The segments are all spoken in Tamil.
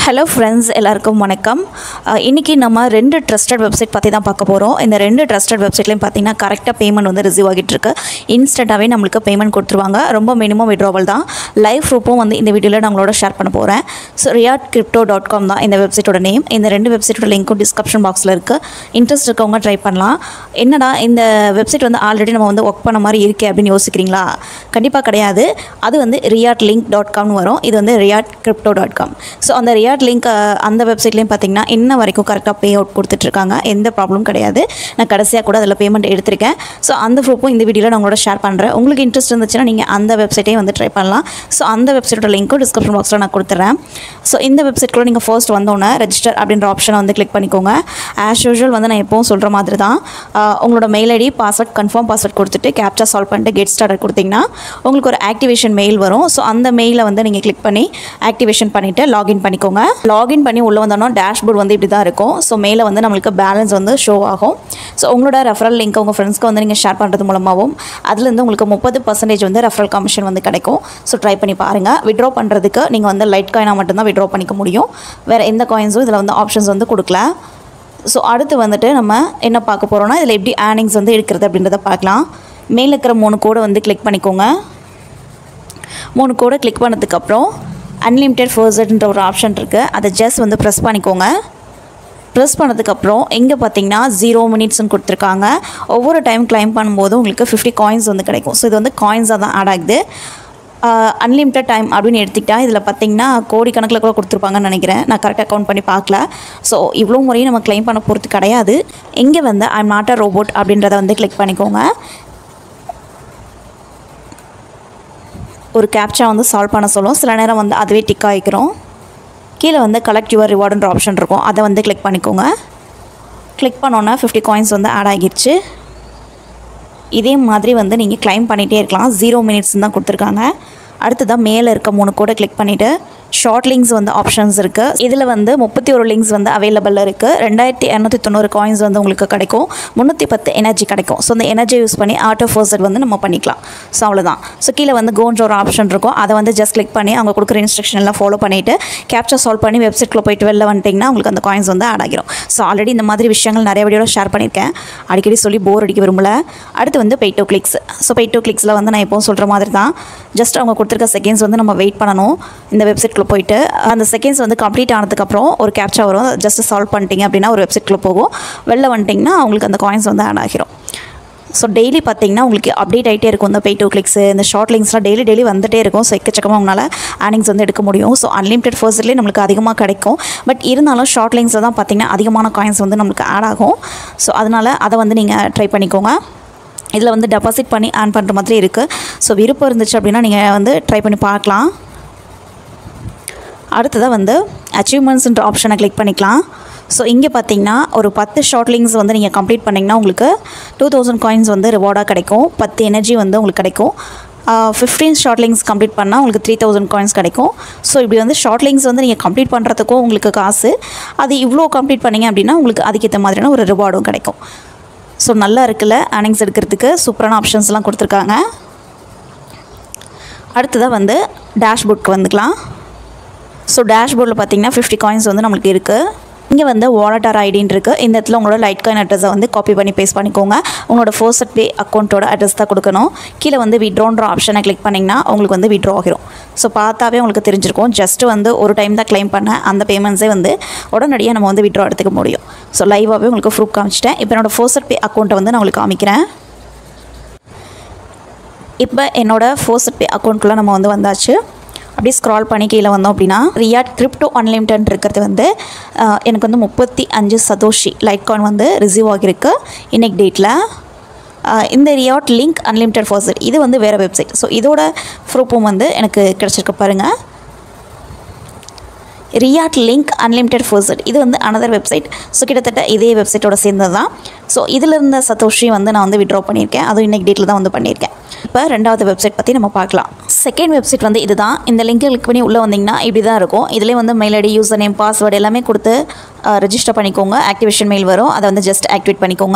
ஹலோ ஃப்ரெண்ட்ஸ் எல்லாருக்கும் வணக்கம் அஹ், இன்னைக்கு நம்ம ரெண்டு ட்ரஸ்டட் வெப்சைட் பற்றி தான் பார்க்க போகிறோம் இந்த ரெண்டு ட்ரஸ்டட் வெப்சைட்லையும் பார்த்தீங்கன்னா கரெக்டாக பேமெண்ட் வந்து ரிசீவ் ஆகிட்டு இருக்கு இன்ஸ்டண்ட்டாகவே நம்மளுக்கு பேமெண்ட் கொடுத்துருவாங்க ரொம்ப மினிமம் விட்ராவல் தான் லைவ் ப்ரூஃபும் வந்து இந்த வீடியோவில் நான் உங்களோட ஷேர் பண்ண போகிறேன் so riot crypto dot com தான் இந்த வெப்சைட்டோட நேம் இந்த ரெண்டு வெப்சைட்டோட லிங்க்கும் டிஸ்கிரிப்ஷன் பாக்ஸில் இருக்குது இன்ட்ரெஸ்ட் இருக்கவங்க ட்ரை பண்ணலாம் என்னடா இந்த வெப்சைட் வந்து ஆல்ரெடி நம்ம வந்து ஒர்க் பண்ண மாதிரி இருக்கே அப்படின்னு யோசிக்கிறீங்களா கண்டிப்பாக கிடையாது அது வந்து ரியாட் லிங்க் டாட் காம்னு வரும் இது வந்து riot crypto dot com so அந்த ரியாட் லிங்க் அந்த வெப்சைட்லேயும் பார்த்தீங்கன்னா இன்ன வரைக்கும் கரெக்டாக பே அவுட் கொடுத்துட்ருக்காங்க எந்த ப்ராப்ளமும் கிடையாது நான் கடைசியாக கூட அதில் பேமெண்ட் எடுத்திருக்கேன் ஸோ அந்த ப்ரூஃபும் இந்த வீடியோவில் நான் உங்களோட ஷேர் பண்ணுறேன் உங்களுக்கு இன்ட்ரெஸ்ட் இருந்துச்சுன்னா நீங்கள் அந்த வெப்சைட்டையும் வந்து ட்ரை பண்ணலாம் ஸோ அந்த வெப்சைட்டோட லிங்க்கும் டிஸ்கிரிப்ஷன் பாக்ஸில் நான் கொடுத்துட்றேன் ஸோ இந்த வெப்சைட்குள்ளே நீங்கள் ஃபர்ஸ்ட் வந்தோன்னே ரெஜிஸ்டர் அப்படின்ற ஆப்ஷனை வந்து கிளிக் பண்ணிக்கோங்க ஆஸ் யூஷுவல் வந்து நான் எப்பவும் சொல்கிற மாதிரி தான் ஆஹ் உங்களோட mail ID password confirm password கொடுத்துட்டு கேப்சா சால்வ் பண்ணிட்டு கெட் ஸ்டார்டர் கொடுத்தீங்கன்னா உங்களுக்கு ஒரு ஆக்டிவேஷன் மெயில் வரும் ஸோ அந்த மெயிலை வந்து நீங்கள் கிளிக் பண்ணி ஆக்டிவேஷன் பண்ணிவிட்டு லாகின் பண்ணிக்கோங்க லாகின் பண்ணி உள்ளே வந்தோன்னா டேஷ்போர்ட் வந்து இப்படி தான் இருக்கும் ஸோ மேலே வந்து நம்மளுக்கு பேலன்ஸ் வந்து ஷோ ஆகும் ஸோ உங்களோட ரெஃபரல் லிங்க் உங்கள் ஃப்ரெண்ட்ஸ்க்கு வந்து நீங்கள் ஷேர் பண்ணுறது மூலமாகவும் அதுலேருந்து உங்களுக்கு முப்பது பர்சன்டேஜ் வந்து ரெஃபரல் கமிஷன் வந்து கிடைக்கும் ஸோ ட்ரை பண்ணி பாருங்கள் விட்ரா பண்ணுறதுக்கு நீங்கள் வந்து லைட் காயினாக மட்டும்தான் விட்ரா பண்ணிக்க முடியும் வேறு எந்த காயின்ஸும் இதில் வந்து ஆப்ஷன்ஸ் வந்து கொடுக்கல ஸோ அடுத்து வந்துட்டு நம்ம என்ன பார்க்க போகிறோம்னா இதில் எப்படி ஏர்னிங்ஸ் வந்து எடுக்கிறது அப்படின்றத பார்க்கலாம் மேலே இருக்கிற மூணு கோடை வந்து கிளிக் பண்ணிக்கோங்க மூணு கோடை கிளிக் பண்ணதுக்கப்புறம் அன்லிமிட்டெட் ஃபர்ஸ்ட்ன்ற ஒரு ஆப்ஷன் இருக்குது அதை ஜஸ்ட் வந்து ப்ரெஸ் பண்ணிக்கோங்க ப்ரெஸ் பண்ணதுக்கப்புறம் இங்கே பார்த்தீங்கன்னா ஜீரோ மினிட்ஸ்னு கொடுத்துருக்காங்க ஒவ்வொரு டைம் கிளைம் பண்ணும்போது உங்களுக்கு ஃபிஃப்டி காயின்ஸ் வந்து கிடைக்கும் ஸோ இது வந்து காயின்ஸாக தான் ஆட் ஆகுது அன்லிமிட்டட் டைம் அப்படின்னு எடுத்துக்கிட்டா இதில் பார்த்தீங்கன்னா கோடிக்கணக்கில் கூட கொடுத்துருப்பாங்கன்னு நினைக்கிறேன் நான் கரெக்டாக கவுண்ட் பண்ணி பார்க்கல ஸோ இவ்வளோ முறையும் நம்ம கிளைம் பண்ண போகிறது கிடையாது இங்கே வந்து ஐம் நாட் அ ரோபோட் அப்படின்றத வந்து கிளிக் பண்ணிக்கோங்க ஒரு கேப்சா வந்து சால்வ் பண்ண சொல்லும் சில நேரம் வந்து அதுவே டிக் ஆகிக்கிறோம் கீழே வந்து கலெக்ட் யுவர் ரிவார்டுன்ற ஆப்ஷன் இருக்கும் அதை வந்து கிளிக் பண்ணிக்கோங்க கிளிக் பண்ணோன்னே ஃபிஃப்டி காயின்ஸ் வந்து ஆட் ஆகிருச்சு இதே மாதிரி வந்து நீங்கள் கிளைம் பண்ணிகிட்டே இருக்கலாம் ஜீரோ மினிட்ஸ் தான் கொடுத்துருக்காங்க அடுத்ததாக மேலே இருக்க மூணு கூட கிளிக் பண்ணிவிட்டு ஷார்ட் லிங்க்ஸ் வந்து ஆப்ஷன்ஸ் இருக்குது இதில் வந்து முப்பத்தி ஒரு லிங்க்ஸ் வந்து அவைலபிளில் இருக்குது ரெண்டாயிரத்தி இரநூத்தி தொண்ணூறு காயின்ஸ் வந்து உங்களுக்கு கிடைக்கும் முந்நூற்றி பத்து எனர்ஜி கிடைக்கும் ஸோ அந்த எனர்ஜி யூஸ் பண்ணி ஆட்டோ ஃபோர்ஸட் வந்து நம்ம பண்ணிக்கலாம் ஸோ அவ்வளோதான் ஸோ கீழே வந்து கோன்ற ஒரு ஆப்ஷன் இருக்கும் அதை வந்து ஜஸ்ட் கிளிக் பண்ணி அவங்க கொடுக்குற இன்ஸ்ட்ரக்ஷன் எல்லாம் ஃபாலோ பண்ணிவிட்டு கேப்சர் சால்வ் பண்ணி வெப்சைட்டில் போயிட்டு வெளில வந்துட்டிங்கன்னா உங்களுக்கு அந்த காயின்ஸ் வந்து ஆட் ஆகிரும் ஸோ ஆல்ரெடி இந்த மாதிரி விஷயங்கள் நிறைய வீடியோவில் ஷேர் பண்ணியிருக்கேன் அடிக்கடி சொல்லி போர் அடிக்க விரும்பல அடுத்து வந்து pay to clicks so pay to கிளிக்ஸில் வந்து நான் எப்போவும் சொல்கிற மாதிரி தான் ஜஸ்ட் அவங்க கொடுத்துருக்க செகண்ட்ஸ் வந்து நம்ம வெயிட் பண்ணணும் இந்த வெப்சைட்குள்ளே போயிட்டு அந்த செகண்ட்ஸ் வந்து கம்ப்ளீட் ஆனதுக்கப்புறம் ஒரு கேப்சா வரும் ஜஸ்ட் சால்வ் பண்ணிட்டீங்க அப்படின்னா ஒரு வெப்சைட்குள்ளே போகும் வெளில வந்துட்டிங்கன்னா உங்களுக்கு அந்த காயின்ஸ் வந்து ஆட் ஆகிரும் ஸோ டெய்லி பார்த்தீங்கன்னா உங்களுக்கு அப்டேட் ஆகிட்டே இருக்கும் இந்த பே டூ கிளிக்ஸு இந்த ஷார்ட் லிங்க்ஸ்லாம் டெய்லி டெய்லி வந்துட்டே இருக்கும் ஸோ எக்கச்சக்கமாக உங்களால் ஏர்னிங்ஸ் வந்து எடுக்க முடியும் ஸோ அன்லிமிட்டட் ஃபர்ஸ்ட்லேயே நம்மளுக்கு அதிகமாக கிடைக்கும் பட் இருந்தாலும் ஷார்ட் லிங்க்ஸில் தான் பார்த்தீங்கன்னா அதிகமான காயின்ஸ் வந்து நம்மளுக்கு ஆட் ஆகும் ஸோ அதனால் அதை வந்து நீங்கள் ட்ரை பண்ணிக்கோங்க இதில் வந்து டெபாசிட் பண்ணி ஏர்ன் பண்ணுற மாதிரி இருக்குது ஸோ விருப்பம் இருந்துச்சு அப்படின்னா நீங்கள் வந்து ட்ரை பண்ணி பார்க்கலாம் அடுத்ததாக வந்து அச்சீவ்மெண்ட்ஸ்ன்ற ஆப்ஷனை கிளிக் பண்ணிக்கலாம் ஸோ இங்கே பார்த்தீங்கன்னா ஒரு பத்து ஷார்ட் லிங்க்ஸ் வந்து நீங்கள் கம்ப்ளீட் பண்ணிங்கன்னா உங்களுக்கு டூ தௌசண்ட் காயின்ஸ் வந்து ரிவார்டாக கிடைக்கும் பத்து எனர்ஜி வந்து உங்களுக்கு கிடைக்கும் ஃபிஃப்டீன் ஷார்ட் லிங்க்ஸ் கம்ப்ளீட் பண்ணால் உங்களுக்கு த்ரீ தௌசண்ட் காயின்ஸ் கிடைக்கும் ஸோ இப்படி வந்து ஷார்ட் லிங்க்ஸ் வந்து நீங்கள் கம்ப்ளீட் பண்ணுறதுக்கும் உங்களுக்கு காசு அது இவ்வளோ கம்ப்ளீட் பண்ணீங்க அப்படின்னா உங்களுக்கு அதுக்கேற்ற மாதிரியான ஒரு ரிவார்டும் கிடைக்கும் ஸோ நல்லா இருக்குல்ல ஏர்னிங்ஸ் எடுக்கிறதுக்கு சூப்பரான ஆப்ஷன்ஸ்லாம் கொடுத்துருக்காங்க அடுத்ததாக வந்து டேஷ்போர்ட்க்கு வந்துக்கலாம் ஸோ டேஷ்போர்டில் பார்த்தீங்கன்னா ஃபிஃப்டி காயின்ஸ் வந்து நம்மளுக்கு இருக்குது இங்கே வந்து வாலெட்டார் ஐடின்னு இருக்குது இந்த இடத்துல உங்களோட லைட் காயின் அட்ரஸை வந்து காப்பி பண்ணி பேஸ்ட் பண்ணிக்கோங்க உங்களோட ஃபோர்ஸ்ட் பே அக்கௌண்ட்டோட அட்ரஸ் தான் கொடுக்கணும் கீழே வந்து விட்ரோன்ற ஆப்ஷனை கிளிக் பண்ணிங்கன்னா உங்களுக்கு வந்து விட்ரோ ஆகிரும் ஸோ பார்த்தாவே உங்களுக்கு தெரிஞ்சிருக்கும் ஜஸ்ட் வந்து ஒரு டைம் தான் க்ளைம் பண்ண அந்த பேமெண்ட்ஸே வந்து உடனடியாக நம்ம வந்து விட்ரோ எடுத்துக்க முடியும் ஸோ லைவாகவே உங்களுக்கு ப்ரூஃப் காமிச்சிட்டேன் இப்போ என்னோடய ஃபோர்ஸ்ட் பே அக்கௌண்ட்டை வந்து நான் உங்களுக்கு காமிக்கிறேன் இப்போ என்னோட ஃபோர்ஸ்ட் பே அக்கௌண்ட்குள்ளே நம்ம வந்து வந்தாச்சு அப்படியே ஸ்க்ரால் பண்ணி கீழே வந்தோம் அப்படின்னா ரியாட் கிரிப்டோ அன்லிமிட்டட் இருக்கிறது வந்து அஹ், எனக்கு வந்து முப்பத்தி அஞ்சு சதோஷி லைட் காயின் வந்து ரிசீவ் ஆகியிருக்கு இன்னைக்கு டேட்டில் இந்த ரியாட் லிங்க் அன்லிமிட்டட் ஃபர்ஸ்ட் இது வந்து வேறு வெப்சைட் ஸோ இதோட ப்ரூஃபும் வந்து எனக்கு கிடச்சிருக்கு பாருங்கள் ரியாட் லிங்க் அன்லிமிட்டட் ஃபர்ஸ்ட் இது வந்து அனதர் வெப்சைட் ஸோ கிட்டத்தட்ட இதே வெப்சைட்டோட சேர்ந்தது தான் ஸோ இதில் இருந்த சதோஷி வந்து நான் வந்து விட்ரா பண்ணியிருக்கேன் அதுவும் இன்றைக்கி டேட்டில் தான் வந்து பண்ணியிருக்கேன் இப்போ ரெண்டாவது வெப்சைட் பற்றி நம்ம பார்க்கலாம் செகண்ட் வெப்சைட் வந்து இதுதான் இந்த லிங்கை கிளிக் பண்ணி உள்ளே வந்தீங்கன்னா இப்படி தான் இருக்கும் இதிலே வந்து mail ID user name password எல்லாமே கொடுத்து ரெஜிஸ்டர் பண்ணிக்கோங்க ஆக்டிவேஷன் மெயில் வரும் அதை வந்து ஜஸ்ட் ஆக்டிவேட் பண்ணிக்கோங்க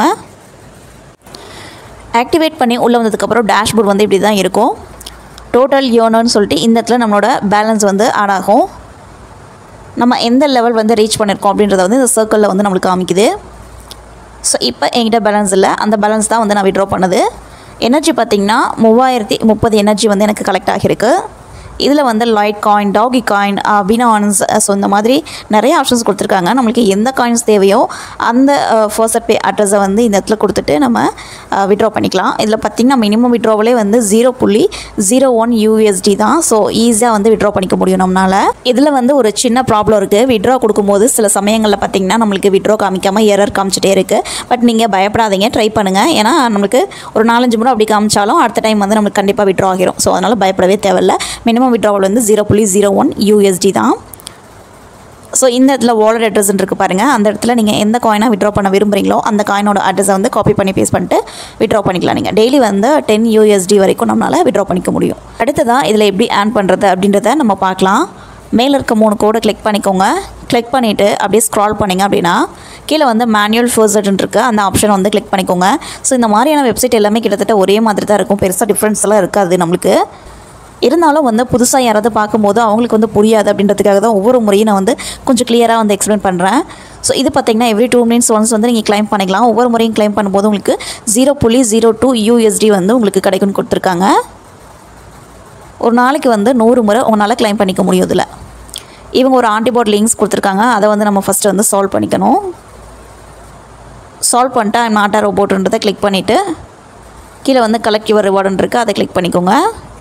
ஆக்டிவேட் பண்ணி உள்ளே வந்ததுக்கப்புறம் டேஷ்போர்ட் வந்து இப்படி தான் இருக்கும் டோட்டல் யோனோன்னு சொல்லிட்டு இந்த இடத்துல நம்மளோட பேலன்ஸ் வந்து ஆட் ஆகும் நம்ம எந்த லெவல் வந்து ரீச் பண்ணியிருக்கோம் அப்படின்றத வந்து இந்த சர்க்கிளில் வந்து நம்மளுக்கு காமிக்குது ஸோ இப்போ என்கிட்ட பேலன்ஸ் இல்லை அந்த பேலன்ஸ் தான் வந்து நான் விட்ரா பண்ணது எனர்ஜி பார்த்திங்கன்னா மூவாயிரத்தி முப்பது எனர்ஜி வந்து எனக்கு கலெக்ட் ஆகியிருக்கு இதில் வந்து Litecoin Dogecoin Binance so இந்த மாதிரி நிறைய ஆப்ஷன்ஸ் கொடுத்துருக்காங்க நம்மளுக்கு எந்த காயின்ஸ் தேவையோ அந்த ஃபர்ஸ்ட் பே அட்ரஸை வந்து இந்த இடத்துல கொடுத்துட்டு நம்ம விட்ரா பண்ணிக்கலாம் இதில் பார்த்திங்கன்னா மினிமம் விட்ராவிலே வந்து ஜீரோ புள்ளி ஜீரோ ஒன் யூஎஸ்டி தான் ஸோ ஈஸியாக வந்து விட்ரா பண்ணிக்க முடியும் நம்மளால் இதில் வந்து ஒரு சின்ன ப்ராப்ளம் இருக்குது விட்ரா கொடுக்கும்போது சில சமயங்களில் பார்த்திங்கன்னா நம்மளுக்கு விட்ரா காமிக்காமல் எரர் காமிச்சிட்டே இருக்குது பட் நீங்கள் பயப்படாதீங்க ட்ரை பண்ணுங்கள் ஏன்னா நம்மளுக்கு ஒரு நாலஞ்சு முறை அப்படி காமிச்சாலும் அடுத்த டைம் வந்து நம்மளுக்கு கண்டிப்பாக விட்ரா ஆகிரும் ஸோ அதனால் பயப்படவே தேவையில்ல மினிமம் விட்ராவல் வந்து ஜீரோ புள்ளி ஜீரோ ஒன் யூஎஸ்டி தான் ஸோ இந்த இடத்துல வாலெட் அட்ரஸ் இருக்குது பாருங்கள் அந்த இடத்துல நீங்கள் எந்த காயினாக விட்ரா பண்ண விரும்புகிறீங்களோ அந்த காயினோட அட்ரஸை வந்து காப்பி பண்ணி பேஸ்ட் பண்ணிட்டு விட்ரா பண்ணிக்கலாம் நீங்கள் டெய்லி வந்து டென் யூஎஸ்டி வரைக்கும் நம்மளால் விட்ரா பண்ணிக்க முடியும் அடுத்ததாக இதில் எப்படி ஆன் பண்ணுறது அப்படின்றத நம்ம பார்க்கலாம் மேலே இருக்க மூணு கோடை கிளிக் பண்ணிக்கோங்க கிளிக் பண்ணிவிட்டு அப்படியே ஸ்க்ரால் பண்ணிங்க அப்படின்னா கீழே வந்து மேனுவல் ஃபர்ஸ்ட்னு இருக்குது அந்த ஆப்ஷன் வந்து கிளிக் பண்ணிக்கோங்க ஸோ இந்த மாதிரியான வெப்சைட் எல்லாமே கிட்டத்தட்ட ஒரே மாதிரி தான் இருக்கும் பெருசாக டிஃப்ரென்ஸ் எல்லாம் இருக்காது நம்மளுக்கு இருந்தாலும் வந்து புதுசாக யாராவது பார்க்கும்போது அவங்களுக்கு வந்து புரியாது அப்படின்றதுக்காக தான் ஒவ்வொரு முறையும் நான் வந்து கொஞ்சம் கிளியராக வந்து எக்ஸ்பிளைன் பண்ணுறேன் ஸோ இது பார்த்திங்கன்னா எவ்ரி டூ மினிட்ஸ் ஒன்ஸ் வந்து நீங்கள் கிளைம் பண்ணிக்கலாம் ஒவ்வொரு முறையும் கிளைம் பண்ணும்போது உங்களுக்கு ஜீரோ புள்ளி ஜீரோ டூ யூஎஸ்டி வந்து உங்களுக்கு கிடைக்கும்னு கொடுத்துருக்காங்க ஒரு நாளைக்கு வந்து நூறு முறை உங்களால் கிளைம் பண்ணிக்க முடியும் இதில் இவங்க ஒரு ஆன்டிபாட் லிங்க்ஸ் கொடுத்துருக்காங்க அதை வந்து நம்ம ஃபஸ்ட்டு வந்து சால்வ் பண்ணிக்கணும் சால்வ் பண்ணிட்டு ஐம் நாட் ஆர் ரோபோட்டுன்றதை கிளிக் பண்ணிவிட்டு கீழே வந்து கலெக்ட் யுவர் ரிவார்டுன்னு இருக்குது அதை கிளிக் பண்ணிக்கோங்க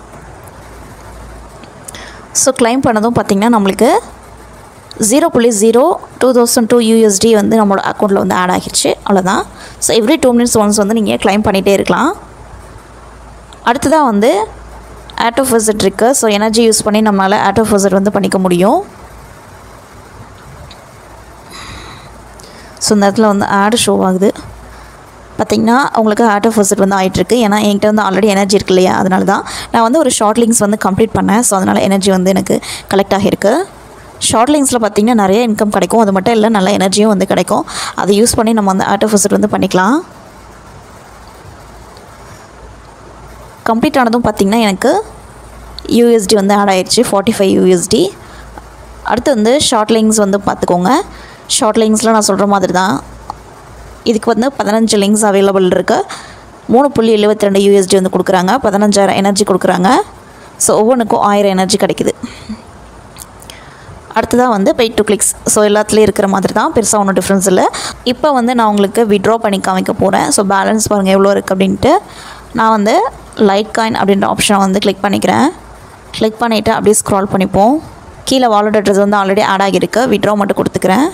ஸோ கிளைம் பண்ணதும் பார்த்திங்கன்னா நம்மளுக்கு ஜீரோ புள்ளி zero two thousand two USDT வந்து நம்மளோட அக்கௌண்ட்டில் வந்து ஆட் ஆகிடுச்சு அவ்வளோதான் so every two minutes once வந்து நீங்கள் கிளைம் பண்ணிகிட்டே இருக்கலாம் அடுத்ததாக வந்து ஆட்டோ ஃபர்ஸ்ட் இருக்குது ஸோ எனர்ஜி யூஸ் பண்ணி நம்மளால் ஆட்டோ ஃபர்ஸ்ட் வந்து பண்ணிக்க முடியும் ஸோ இந்த இடத்துல வந்து ஆடு ஷோ ஆகுது பார்த்திங்கன்னா உங்களுக்கு ஆட்டோ ஃபர்ஸ்ட் வந்து ஆகிட்டுருக்கு ஏன்னா என்கிட்ட வந்து ஆல்ரெடி எனர்ஜி இருக்கு இல்லையா அதனால தான் நான் வந்து ஒரு ஷார்ட் லிங்க்ஸ் வந்து கம்ப்ளீட் பண்ணேன் ஸோ அதனால் எனர்ஜி வந்து எனக்கு கலெக்ட் ஆகிருக்கு ஷார்ட் லிங்க்ஸில் பார்த்திங்கன்னா நிறைய இன்கம் கிடைக்கும் அது மட்டும் இல்லை நல்ல எனர்ஜியும் வந்து கிடைக்கும் அதை யூஸ் பண்ணி நம்ம வந்து ஆட்டோ ஃபர்ஸ்ட் வந்து பண்ணிக்கலாம் கம்ப்ளீட் ஆனதும் பார்த்திங்கன்னா எனக்கு யூஎஸ்டி வந்து ஆட் ஆயிடுச்சு ஃபார்ட்டி ஃபைவ் யூஎஸ்டி அடுத்து வந்து ஷார்ட் லிங்க்ஸ் வந்து பார்த்துக்கோங்க ஷார்ட் லிங்க்ஸில் நான் சொல்கிற மாதிரி தான் இதுக்கு வந்து பதினஞ்சு லிங்க்ஸ் அவைலபிள் இருக்குது மூணு புள்ளி எழுபத்தி ரெண்டு யூஎஸ்டி வந்து கொடுக்குறாங்க பதினஞ்சாயிரம் எனர்ஜி கொடுக்குறாங்க ஸோ ஒவ்வொன்றுக்கும் ஆயிரம் எனர்ஜி கிடைக்குது அடுத்ததாக வந்து பெய் டு கிளிக்ஸ் ஸோ எல்லாத்துலேயும் இருக்கிற மாதிரி தான் பெருசாக ஒன்றும் டிஃப்ரென்ஸ் இல்லை இப்போ வந்து நான் உங்களுக்கு விட்ரா பண்ணி காமிக்க போகிறேன் ஸோ பேலன்ஸ் பாருங்கள் எவ்வளோ இருக்குது அப்படின்ட்டு நான் வந்து லைட் காயின் அப்படின்ற ஆப்ஷனை வந்து கிளிக் பண்ணிக்கிறேன் கிளிக் பண்ணிவிட்டு அப்படியே ஸ்க்ரால் பண்ணிப்போம் கீழே வாலெட் அட்ரஸ் வந்து ஆல்ரெடி ஆட் ஆகியிருக்கு விட்ரா மட்டும் கொடுத்துக்கிறேன்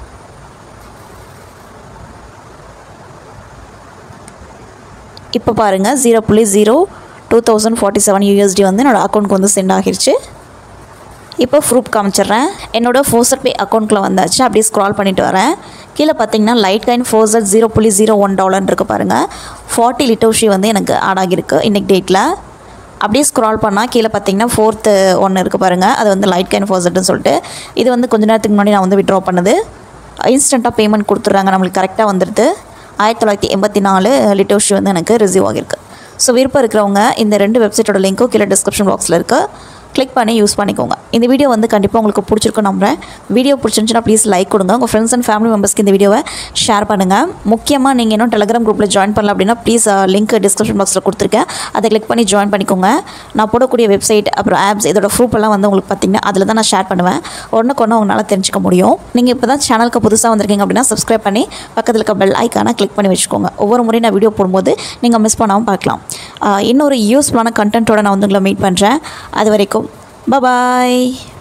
இப்போ பாருங்கள் ஜீரோ புள்ளி zero two thousand forty seven USDT வந்து என்னோடய அக்கௌண்ட்க்கு வந்து சென்ட் ஆகிருச்சு இப்போ ப்ரூஃப் காமிச்சிடுறேன் என்னோடய ஃபோசர் பே அக்கௌண்ட்டில் வந்தாச்சு அப்படியே ஸ்க்ரால் பண்ணிட்டு வரேன் கீழே பார்த்தீங்கன்னா லைட் கைன் ஃபோசர் ஜீரோ புள்ளி ஜீரோ ஒன் டாலர் இருக்குது பாருங்கள் ஃபார்ட்டி லிட்டோஷி வந்து எனக்கு ஆட் ஆகியிருக்கு இன்றைக்கி டேட்டில் அப்படியே ஸ்க்ரால் பண்ணால் கீழே பார்த்தீங்கன்னா ஃபோர்த்து ஒன்று இருக்குது பாருங்கள் அது வந்து லைட் கைன் ஃபோசர்ட்னு சொல்லிட்டு இது வந்து கொஞ்ச நேரத்துக்கு முன்னாடி நான் வந்து விட்ரா பண்ணது இன்ஸ்டண்ட்டாக பேமெண்ட் கொடுத்துட்றாங்க நம்மளுக்கு கரெக்டாக வந்துடுது ஆயிரத்தி தொள்ளாயிரத்தி எண்பத்தி நாலு லிட்டோஷி வந்து எனக்கு ரிசீவ் ஆகிருக்கு ஸோ விருப்பம் இருக்கிறவங்க இந்த ரெண்டு வெப்சைட்டோட லிங்க்கும் கீழே டிஸ்கிரிப்ஷன் பாக்ஸில் இருக்குது கிளிக் பண்ணி யூஸ் பண்ணிக்கோங்க இந்த வீடியோ வந்து கண்டிப்பாக உங்களுக்கு பிடிச்சிருக்கும் நம்புறேன் வீடியோ பிடிச்சிருந்துச்சுன்னா ப்ளீஸ் லைக் கொடுங்க உங்கள் ஃப்ரெண்ட்ஸ் அண்ட் ஃபேமிலி மெம்பர்ஸ்க்கு இந்த வீடியோவை ஷேர் பண்ணுங்கள் முக்கியமாக நீங்கள் இன்னும் டெலிகிராம் குரூப்பில் ஜாயின் பண்ணல அப்படின்னா ப்ளீஸ் லிங்க் டிஸ்கிரிப்ஷன் பாக்ஸில் கொடுத்துருக்கேன் அதை கிளிக் பண்ணி ஜாயின் பண்ணிக்கோங்க நான் போடக்கூடிய வெப்சைட் அப்புறம் ஆப்ஸ் இதோட ப்ரூஃப் எல்லாம் வந்து உங்களுக்கு பார்த்தீங்கன்னா அதில் தான் நான் ஷேர் பண்ணுவேன் ஒன்றுக்கு ஒன்று உங்களால் தெரிஞ்சுக்க முடியும் நீங்கள் இப்போ தான் சேனலுக்கு புதுசாக வந்திருக்கீங்க அப்படின்னா சப்ஸ்கிரைப் பண்ணி பக்கத்தில் இருக்க பெல் ஐக்கானை கிளிக் பண்ணி வச்சுக்கோங்க ஒவ்வொரு முறையும் நான் வீடியோ போடும்போது நீங்கள் மிஸ் பண்ணாமல் பார்க்கலாம் ஆஹ் இன்னொரு யூஸ்ஃபுல்லான கண்டென்ட்டோட நான் வந்து உங்களை மீட் பண்ணுறேன் அது வரைக்கும் பாய்